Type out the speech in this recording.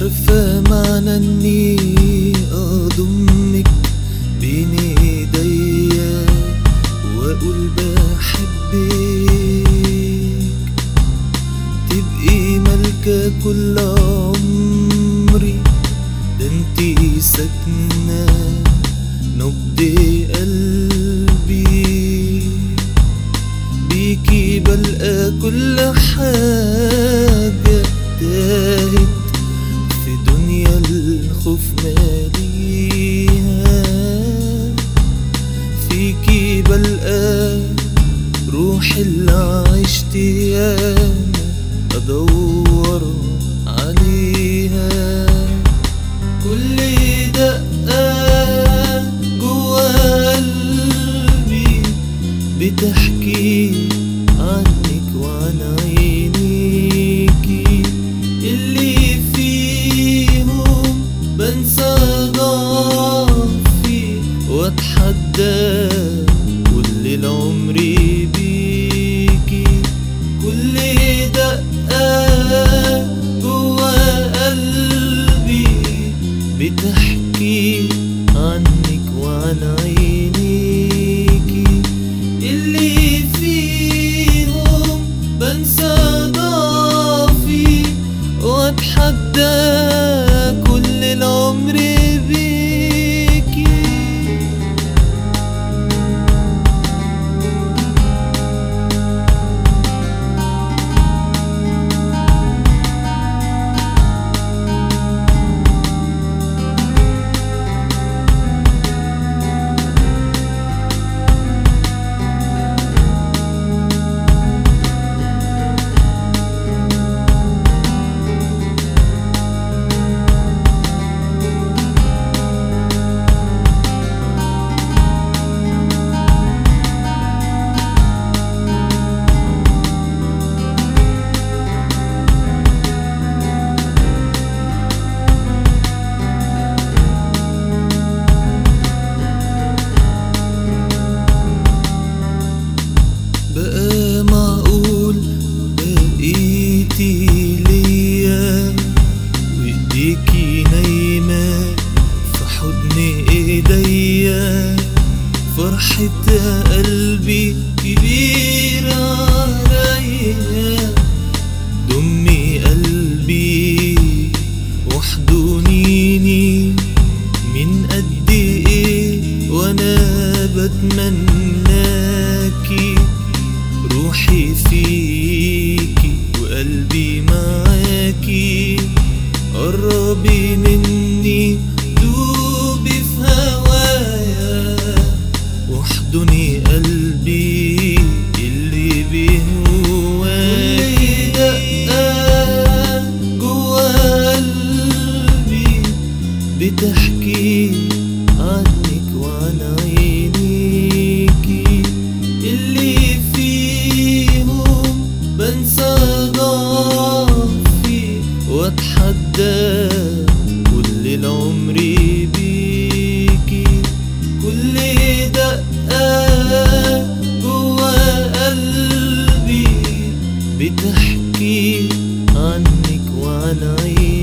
عارفة معنى اني اضمك بين ايديا واقول بحبك تبقي ملكة كل عمري ده انتي ساكنة نبض قلبي بيكي بلقى كل حاجة تاهت في دنيا الخوف ماليها فيكي بلقى روح اللي عشت ياما ادور عليها كل دقة جوا قلبي بتحكي عنك وعن عينيكي اللي فيهم بنسى ضعفي واتحدى كل العمر بيكي كل دقة جوا قلبي بتحكي عنك وعن عينيكي اللي فيهم بنسى ضعفي واتحدى كل العمر بيكي بقى معقول بقيتي ليا وايديكي نايمة في حضن ايديا فرحة قلبي كبيرة عليا ضمي قلبي واحضنيني من قد ايه وانا بتمناكي روحي فيكي وقلبي معاكي قربي مني دوبي في هوايا واحضني قلبي اللي بهواكي دقة جوا قلبي بتحكي عنك وعن عينيكي اللي فيهم بنسى ضعفي واتحدى كل العمر بيكي كل دقة جوا قلبي بتحكي عنك وعن عينيكي